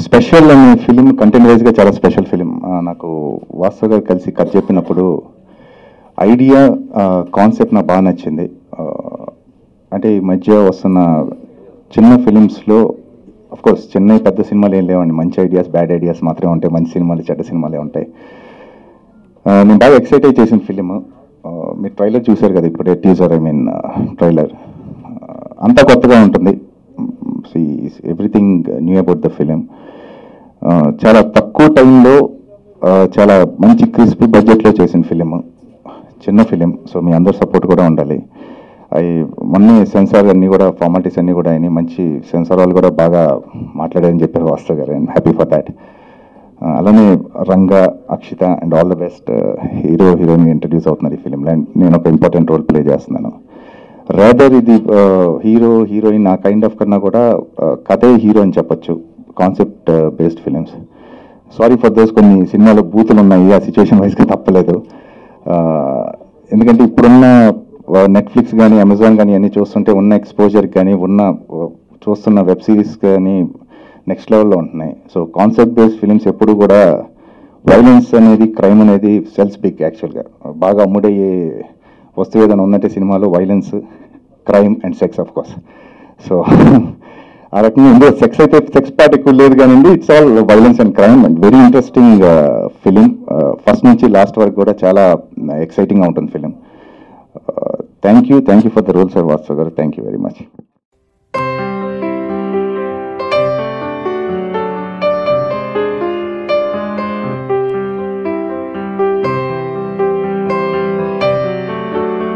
special అనే film content వైజ్గా చాలా స్పెషల్ ఫిలిం నాకు వాస్తవ గారు కలిసి కథ చెప్పినప్పుడు ఐడియా కాన్సెప్ట్ నాకు బాగా నచ్చింది ఆ, అంటే ఈ మధ్య వస్తున్న చిన్న ఫిలిమ్స్లో కోర్స్ చిన్న పెద్ద సినిమాలు ఏం లేవండి మంచి ఐడియాస్ బ్యాడ్ ఐడియాస్ మాత్రమే ఉంటాయి మంచి సినిమాలు చెడ్డ సినిమాలే ఉంటాయి ఆ, నేను బాగా ఎక్సైట్ అయి చేసిన ఫిలిం మీరు ట్రైలర్ చూశారు కదా ఇప్పుడే టీజర్ ఐ మీన్ ట్రైలర్ అంతా కొత్తగా ఉంటుంది everything new about the film చాలా తక్కువ టైంలో చాలా మంచి క్రిస్పీ బడ్జెట్లో చేసిన ఫిలిం చిన్న ఫిలిం సో మీ అందరు సపోర్ట్ కూడా ఉండాలి అవి మొన్నే సెన్సార్ అన్నీ కూడా ఫార్మాలిటీస్ అన్నీ కూడా అయినాయి మంచి సెన్సార్ వాళ్ళు కూడా బాగా మాట్లాడారని చెప్పారు వాస్తవ్ గారు అండ్ హ్యాపీ ఫర్ దాట్ అలానే Ranga Akshita and all the best hero heroine introduce అవుతున్నారు ఈ ఫిలింలో అండ్ నేను ఒక ఇంపార్టెంట్ రోల్ ప్లే చేస్తున్నాను రాదర్ ఇది హీరో హీరోయిన్ ఆ కైండ్ ఆఫ్ కన్నా కూడా uh, కథే హీరో అని చెప్పొచ్చు concept based films sorry for those కొన్ని సినిమాలో బూతులు ఉన్నాయి ఆ సిచ్యువేషన్ వైజ్గా తప్పలేదు Uh, ఎందుకంటే ఇప్పుడున్న నెట్ఫ్లిక్స్ కానీ అమెజాన్ కానీ అన్నీ చూస్తుంటే ఉన్న ఎక్స్పోజర్ కానీ ఉన్న uh, చూస్తున్న వెబ్ సిరీస్ కానీ నెక్స్ట్ లెవెల్లో ఉంటున్నాయి సో కాన్సెప్ట్ బేస్డ్ ఫిలిమ్స్ ఎప్పుడు కూడా వైలెన్స్ అనేది క్రైమ్ అనేది సెల్స్ బిగ్ యాక్చువల్గా బాగా అమ్ముడయ్యే వస్తువు ఏదైనా ఉందంటే సినిమాలో violence crime and sex of course so ఆ రకంగా ఇందులో సెక్స్ అయితే సెక్స్ పార్ట్ ఎక్కువ లేదు కానీ it's all violence and crime and very interesting film first నుంచి లాస్ట్ వరకు కూడా చాలా ఎక్సైటింగ్గా ఉంటుంది film thank you thank you for the role sir Vastav గారు థ్యాంక్ యూ వెరీ మచ్